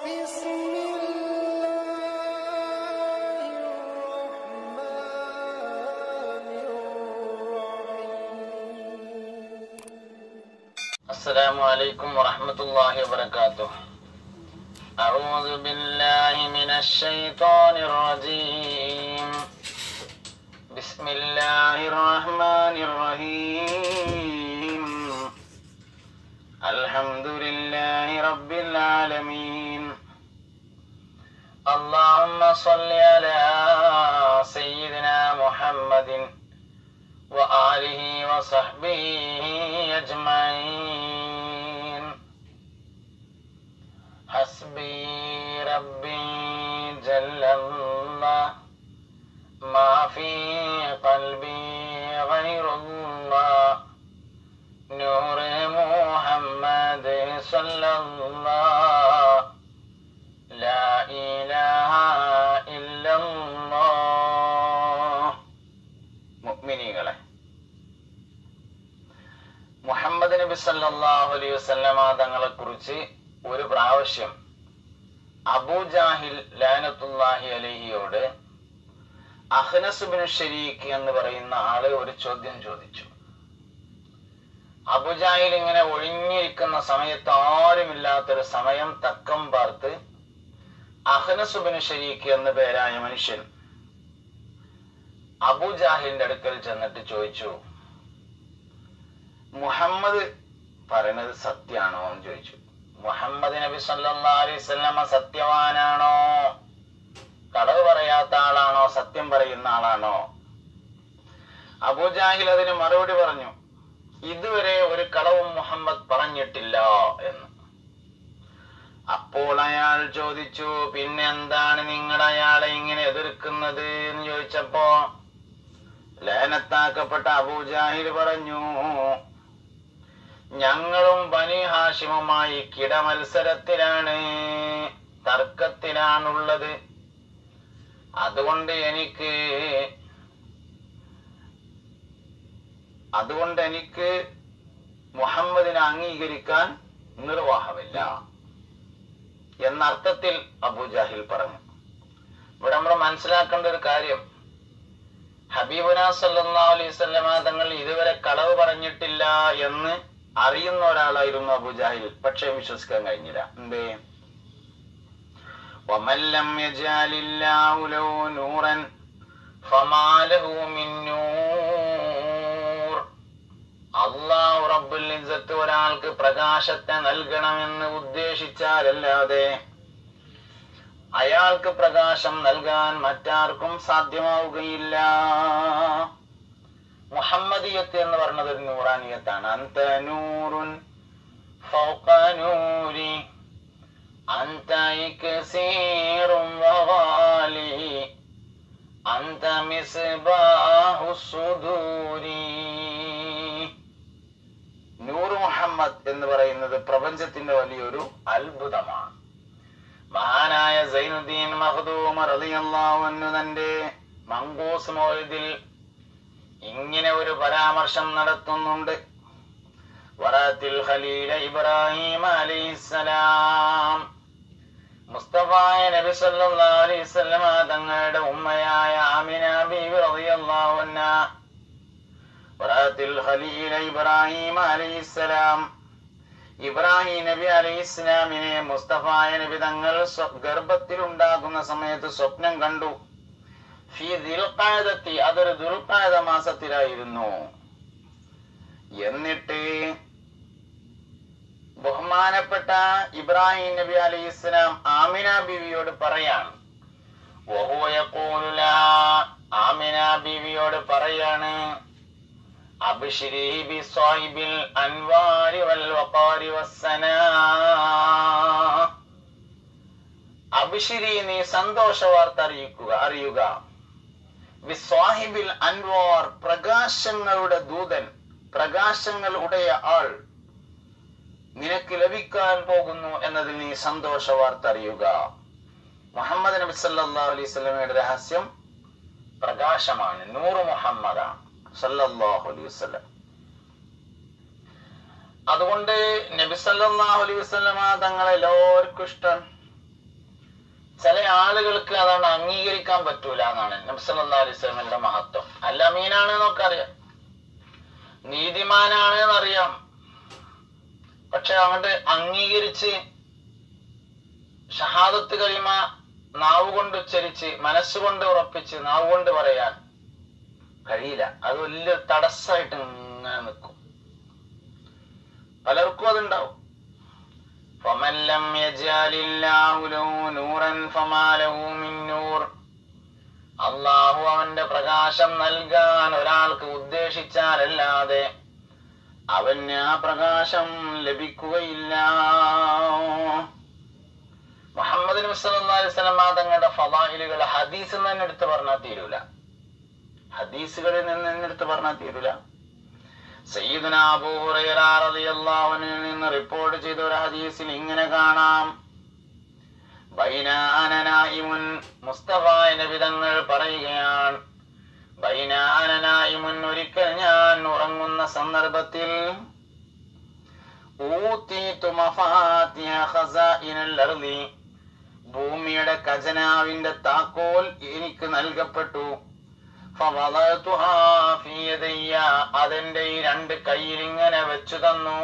بسم الله الرحمن الرحيم السلام عليكم ورحمة الله وبركاته أعوذ بالله من الشيطان الرجيم بسم الله الرحمن الرحيم الحمد لله رب العالمين اللهم صل على سيدنا محمد وآله وصحبه أجمعين حسبي ربي جل الله ما في قلبي غير الله نور محمد صلى الله لا إله إلا الله മുഅ്മിനീങ്ങളെ മുഹമ്മദ് നബി സല്ലല്ലാഹു അലൈഹി വസല്ലമ തങ്ങളെ കുറിച്ച് ഒരു പ്രാവശ്യം അബൂജാഹിൽ ലാനത്തുല്ലാഹി അലഹിയോട് അഹ്നസ് ബിൻ ഷരീഖ് എന്ന് പറയുന്ന ആള് ഒരു ചോദ്യം ചോദിച്ചു അബുജാഹിൽ ഇങ്ങനെ ഒഴിഞ്ഞിരിക്കുന്ന സമയത്ത് ആരുമില്ലാത്തൊരു സമയം തക്കം പാർത്ത് അഹ്നസ് ബിൻ ഷരീഖ് എന്ന പേരായ മനുഷ്യൻ അബൂജാഹിലിന്റെ അടുക്കൽ ചെന്നിട്ട് ചോദിച്ചു മുഹമ്മദ് പറയുന്നത് സത്യാണോ എന്ന് ചോദിച്ചു മുഹമ്മദ് നബി സല്ലല്ലാഹു അലൈഹി വസല്ലമ സത്യവാനാണോ കളവ് പറയാത്ത ആളാണോ സത്യം പറയുന്ന ആളാണോ അബൂജാഹിൽ അതിന് മറുപടി പറഞ്ഞു ഇതുവരെ ഒരു കളവും മുഹമ്മദ് പറഞ്ഞിട്ടില്ല എന്ന് അപ്പോൾ അയാൾ ചോദിച്ചു പിന്നെ എന്താണ് നിങ്ങൾ അയാളെ ഇങ്ങനെ എതിർക്കുന്നത് എന്ന് ചോദിച്ചപ്പോ ലേനത്താക്കപ്പെട്ട അബൂജാഹിൽ പറഞ്ഞു ഞങ്ങളും ബനി ഹാഷിമുമായി കിടമത്സരത്തിലാണ് തർക്കത്തിലാണുള്ളത് അതുകൊണ്ട് എനിക്ക് അതുകൊണ്ട് എനിക്ക് മുഹമ്മദിനെ അംഗീകരിക്കാൻ നിർവാഹമില്ല എന്നർത്ഥത്തിൽ അബൂജാഹിൽ പറഞ്ഞു ഇവിടെ നമ്മൾ മനസ്സിലാക്കേണ്ട ഒരു കാര്യം ഹബീബുന സല്ലല്ലാഹു അലൈഹി വസല്ലമ തങ്ങൾ ഇതുവരെ കളവ് പറഞ്ഞിട്ടില്ല എന്ന് അറിയുന്ന ഒരാളായിരുന്നു അബൂജാഹിൽ പക്ഷെ വിശ്വസിക്കാൻ കഴിഞ്ഞില്ല എന്തേ ومن لم يجعل الله له نورا فما له من نور അള്ളാഹു റബ്ബുൽ ഇസ്സത്ത് ഒരാൾക്ക് പ്രകാശത്തെ നൽകണമെന്ന് ഉദ്ദേശിച്ചാലല്ലാതെ അയാൾക്ക് പ്രകാശം നൽകാൻ മറ്റാർക്കും സാധ്യമാവുകയില്ല മുഹമ്മദിയത്ത് എന്ന് പറയുന്നത് ഒരു നൂറാനിയത്താണ് അന്ത നൂറുൻ ഫൗഖ നൂരി അന്ത ഇക്സീറും വഗാലി അന്ത മിസ്ബാഹു സുദൂരി നൂറ് മുഹമ്മദ് എന്ന് പറയുന്നത് പ്രപഞ്ചത്തിന്റെ വലിയൊരു അത്ഭുതമാണ് മഹാനായ സൈനുദ്ദീൻ മഹദൂം റളിയല്ലാഹു അൻഹു തന്റെ മങ്കൂസ് മൗലിദിൽ ഇങ്ങനെ ഒരു പരാമർശം നടത്തുന്നുണ്ട് വറാത്തിൽ ഖലീല ഇബ്രാഹിം അലൈഹിസ്സലാം മുസ്തഫായ നബി സല്ലല്ലാഹു അലൈഹി വസല്ലമ തങ്ങളുടെ ഉമ്മയായ ആമിന ബീവി റളിയല്ലാഹു അൻഹ വറാത്തിൽ ഖലീല ഇബ്രാഹിം അലൈഹിസ്സലാം ഇബ്രാഹിം നബി അലൈഹി ഇസ്ലാമിനെ മുസ്തഫായ നബി തങ്ങൾ സ്വ- ഗർഭത്തിൽ ഉണ്ടാകുന്ന സമയത്ത് സ്വപ്നം കണ്ടു ഫി ദിൽഖാദത്തി അതൊരു ദുൽഖാദ മാസത്തിലായിരുന്നു എന്നിട്ട് ബഹുമാനപ്പെട്ട ഇബ്രാഹിം നബി അലൈഹി ഇസ്ലാം ആമിന ബീവിയോട് പറയാണ് വഹുവ യഖൂലു ലഹാ, ആമിന ബീവിയോട് പറയാണ് അബ്ശിരി ബിസ്വാഹിബിൽ അൻവാരി വൽ വഖാരി വസ്സനാ അബ്ശിരി നീ സന്തോഷ വാർത്ത അറിയിക്കുക അറിയുക ബിസ്വാഹിബിൽ അൻവാർ പ്രകാശങ്ങളുടെ ദൂതൻ പ്രകാശങ്ങൾ ഉടയ ആൾ നിനക്ക് ലഭിക്കാൻ പോകുന്നു എന്നതിൽ നീ സന്തോഷ വാർത്ത അറിയുക മുഹമ്മദ് നബി സല്ലല്ലാഹു അലൈഹി വസല്ലമയുടെ രഹസ്യം പ്രകാശമാണ് നൂറ് മുഹമ്മദാണ് സല്ലല്ലാഹു അലൈഹി വസല്ലം അതുകൊണ്ട് നബി സല്ലല്ലാഹു അലൈഹി വസല്ലമ തങ്ങളെ എല്ലാവർക്കും ഇഷ്ടം ചില ആളുകൾക്ക് അതാണ് അംഗീകരിക്കാൻ പറ്റൂല എന്നാണ് നബ്സല്ലാ അലൈഹി സ്വലമിന്റെ മഹത്വം അല്ല അമീനാണ് എന്നൊക്കെ അറിയാം നീതിമാനാണ് എന്നറിയാം പക്ഷെ അങ്ങോട്ട് അംഗീകരിച്ച് ഷഹാദത്ത് കരിമ നാവ് കൊണ്ട് ഉച്ചരിച്ച് മനസ്സുകൊണ്ട് ഉറപ്പിച്ച് നാവ് കൊണ്ട് പറയാൻ കഴിയില്ല അത് വലിയ തടസ്സമായിട്ട് ഇങ്ങനെ നിൽക്കും പലർക്കും അതുണ്ടാവും فمن لم يجعل الله له نورا فما له من نور അള്ളാഹു അവന്റെ പ്രകാശം നൽകാൻ ഒരാൾക്ക് ഉദ്ദേശിച്ചാലല്ലാതെ അവന് ആ പ്രകാശം ലഭിക്കുകയില്ല മുഹമ്മദ് നബി സല്ലല്ലാഹു അലൈഹി വസല്ലം തങ്ങളുടെ ഫലായിലുകൾ ഹദീസ് തന്നെ എടുത്ത് പറഞ്ഞാൽ തീരൂല ഹദീസുകളിൽ നിന്ന് തന്നെ എടുത്ത് പറഞ്ഞാൽ തീരൂല സയ്യിദുന അബൂ ഹുറൈറ റളിയല്ലാഹു അൻഹുവിൽ നിന്ന് റിപ്പോർട്ട് ചെയ്ത ഒരു ഹദീസിൽ ഇങ്ങനെ കാണാം ബൈന അനനായിമുൻ മുസ്തഫ നബി തങ്ങൾ പറയുകയാണ് ബൈന അനനായിമുൻ ഒരിക്കൽ ഞാൻ ഉറങ്ങുന്ന സന്ദർഭത്തിൽ ഊതീതു മഫാത്തിഹ ഖസാഇനൽ അർളി ഭൂമിയുടെ ഖജനാവിന്റെ താക്കോൽ എനിക്ക് നൽകപ്പെട്ടു ഫവളഅതുഹാ ഫീ യദയ്യ. അതെന്റെ ഈ രണ്ട് കയ്യിൽ ഇങ്ങനെ വെച്ചു തന്നു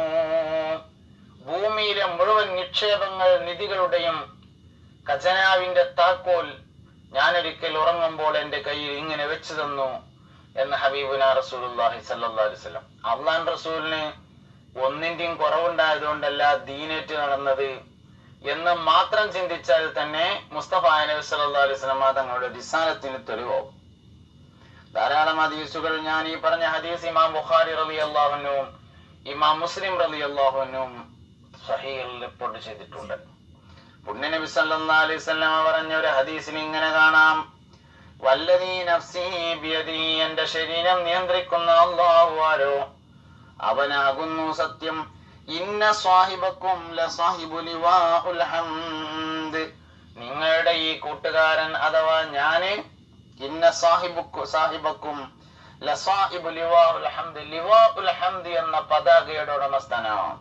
ഭൂമിയിലെ മുഴുവൻ നിക്ഷേപങ്ങൾ നിധികളുടെയും ഖജനാവിന്റെ താക്കോൽ ഞാൻ ഒരിക്കൽ ഉറങ്ങുമ്പോൾ എന്റെ കയ്യിൽ ഇങ്ങനെ വെച്ചു തന്നു എന്ന് ഹബീബുന റസൂലുള്ളാഹി സല്ലല്ലാഹു അലൈഹി വസല്ലം അള്ളാൻ റസൂലിന് ഒന്നിന്റെയും കുറവുണ്ടായതുകൊണ്ടല്ല ദീനേറ്റ് നടന്നത് എന്ന് മാത്രം ചിന്തിച്ചാൽ തന്നെ മുസ്തഫ നബി സല്ലല്ലാഹു അലൈഹി വസല്ലം തങ്ങളുടെ റിസാലത്തിന് തെളിവാവും ധാരാളം ഹദീസുകൾ ഞാൻ ഈ പറഞ്ഞ ഹദീസ് ഇമാം ബുഖാരി റളിയല്ലാഹുവിനും ഇമാം മുസ്ലിം റളിയല്ലാഹുവിനും സഹീഹിൽ റിപ്പോർട്ട് ചെയ്തിട്ടുണ്ട് പുണ്യ നബി സല്ലല്ലാഹു അലൈഹി വസല്ലം പറഞ്ഞ ഒരു ഹദീസിൽ ഇങ്ങനെ കാണാം വല്ലദീ നഫ്സി ബിയദി എന്റെ ശരീരം നിയന്ത്രിക്കുന്ന അല്ലാഹു ആരോ അവനാകുന്നു സത്യം ഇന്ന സ്വാഹിബക്കും ലസാഹിബു ലിവാഉൽ ഹംദ് നിങ്ങളുടെ ഈ കൂട്ടുകാരൻ അഥവാ ഞാന് ഇന്ന സാഹിബുക്കു സാഹിബക്കും ലസാഹിബു ലിവാഉൽ ഹംദ് ലിവാഉൽ ഹംദ് എന്ന പതാകയുടെ ഉടമസ്ഥനാണ്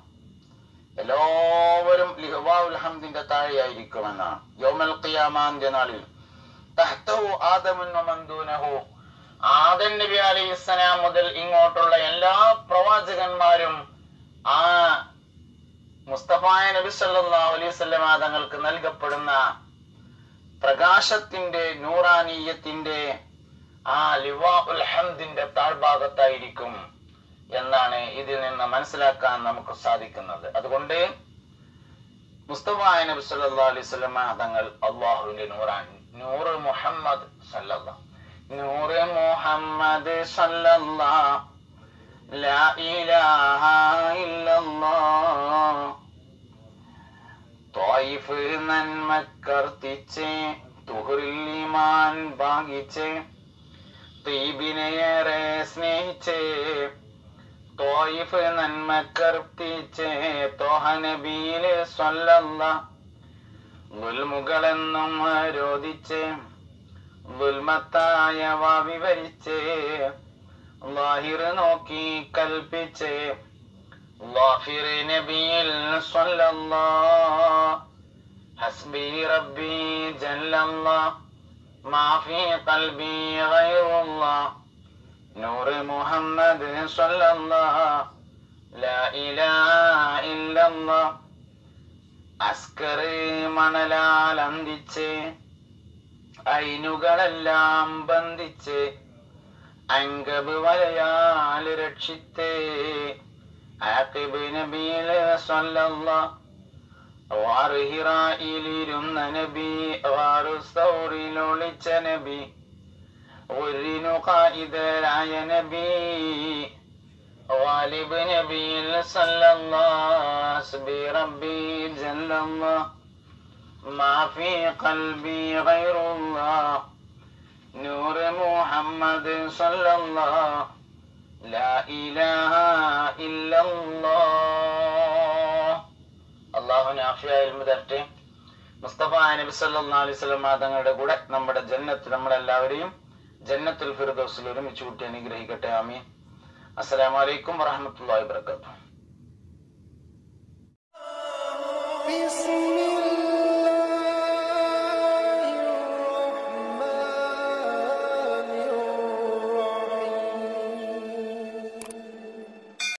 എല്ലാവരും ലിവാഉൽ ഹംദിന്റെ താഴെയായിരിക്കുമെന്നാണ് യൗമൽ ഖിയാമാന്റെ നാളിൽ തഹ്തഹു ആദമുൻ വമൻദൂനഹു ആദം നബി അലൈഹിസ്സലാം മുതൽ ഇങ്ങോട്ടുള്ള എല്ലാ പ്രവാചകന്മാരും ആ മുസ്തഫായ നബി സല്ലല്ലാഹു അലൈഹി വസല്ലമ തങ്ങൾക്ക് നൽകപ്പെടുന്ന പ്രകാശത്തിന്റെ നൂറാനീയത്തിന്റെ ആ ലിവാ ഉൽ ഹംദിന്റെ താഴ്ഭാഗത്തായിരിക്കും എന്നാണ് ഇതിൽ നിന്ന് മനസ്സിലാക്കാൻ നമുക്ക് സാധിക്കുന്നത് അതുകൊണ്ട് മുസ്തഫായ നബി സല്ലല്ലാഹു അലൈഹി വസല്ലമ തങ്ങൾ അള്ളാഹുവിന്റെ നൂറാൻ നൂറ് മുഹമ്മദ് സല്ലല്ലാഹു നൂറ് മുഹമ്മദ് സല്ലല്ലാഹു ലാ ഇലാഹ ഇല്ലല്ലാഹ് ത്വായിഫ് നന്മക്കർത്തിച്ച് തുഹറിൽ ഈമാൻ ഭാഗിച്ച് തീബിനെയേറെ സ്നേഹിച്ച് ത്വായിഫ് നന്മക്കർത്തിച്ച് തോഹനബീല് സ്വല്ലല്ല ദുൽമുകളെന്നും രോധിച്ച് ദുൽമത്തായവ വിവരിച്ച് ലാഹിർ നോക്കി കൽപ്പിച്ച് ظافر نبي صلى الله حسبي ربي جل الله ما في قلبي غير الله نور محمد صلى الله لا إله إلا الله അസ്കർ മണലാൽ അന്തിച്ച് ഐനുകളെല്ലാം ബന്ധിച്ച് അങ്കബ് വലയാൽ രക്ഷിത്തേ ആക്കിബ് നബിയിൽ സ്വല്ലല്ലാഹ് വാറുഹിറായിലിരുന്ന നബി വാറു സൗറിലൊളിച്ച നബി ഒരിനു കായിതരായ നബി വാലിബ് നബിയിൽ സല്ലല്ലാഹ് ഹസ്ബി റബ്ബി ജല്ലല്ലാഹ് ما في قلبي غير الله نور محمد صلى الله لا إله إلا الله അള്ളാഹുവിന് ആഫിയായ തരട്ടെ മുസ്തഫ നബി സല്ലല്ലാഹു അലൈഹി വസല്ലം തങ്ങളുടെ കൂടെ നമ്മുടെ ജന്നത്ത് നമ്മളെല്ലാവരെയും ജന്നത്തുൽ ഫിർദൗസിൽ ഒരുമിച്ച് കൂട്ടി അനുഗ്രഹിക്കട്ടെ ആമീൻ അസ്സലാമു അലൈക്കും വറഹ്മത്തുള്ളാഹി വബറകാതുഹു بسم